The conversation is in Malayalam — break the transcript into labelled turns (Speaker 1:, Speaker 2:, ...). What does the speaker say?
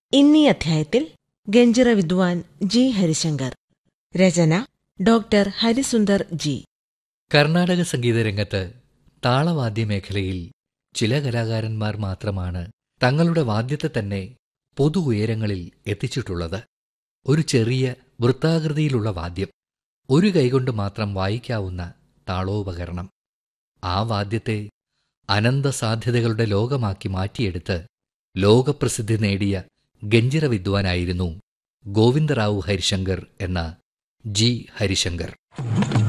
Speaker 1: ഇന്നീ അധ്യായത്തിൽ ഗഞ്ചിറ വിദ്വാൻ ജി ഹരിശങ്കർ രചന ഡോക്ടർ ഹരിസുന്ദർ ജി
Speaker 2: കർണാടക സംഗീത രംഗത്ത് താളവാദ്യ മേഖലയിൽ ചില കലാകാരന്മാർ മാത്രമാണ് തങ്ങളുടെ വാദ്യത്തെ തന്നെ പൊതു ഉയരങ്ങളിൽ എത്തിച്ചിട്ടുള്ളത് ഒരു ചെറിയ വൃത്താകൃതിയിലുള്ള വാദ്യം ഒരു കൈകൊണ്ട് മാത്രം വായിക്കാവുന്ന താളോപകരണം ആ വാദ്യത്തെ അനന്ത സാധ്യതകളുടെ ലോകമാക്കി മാറ്റിയെടുത്ത് ലോകപ്രസിദ്ധി നേടിയ ഗഞ്ചിറ വിദ്വാനായിരുന്നു ഗോവിന്ദറാവു ഹരിശങ്കർ എന്ന ജി ഹരിശങ്കർ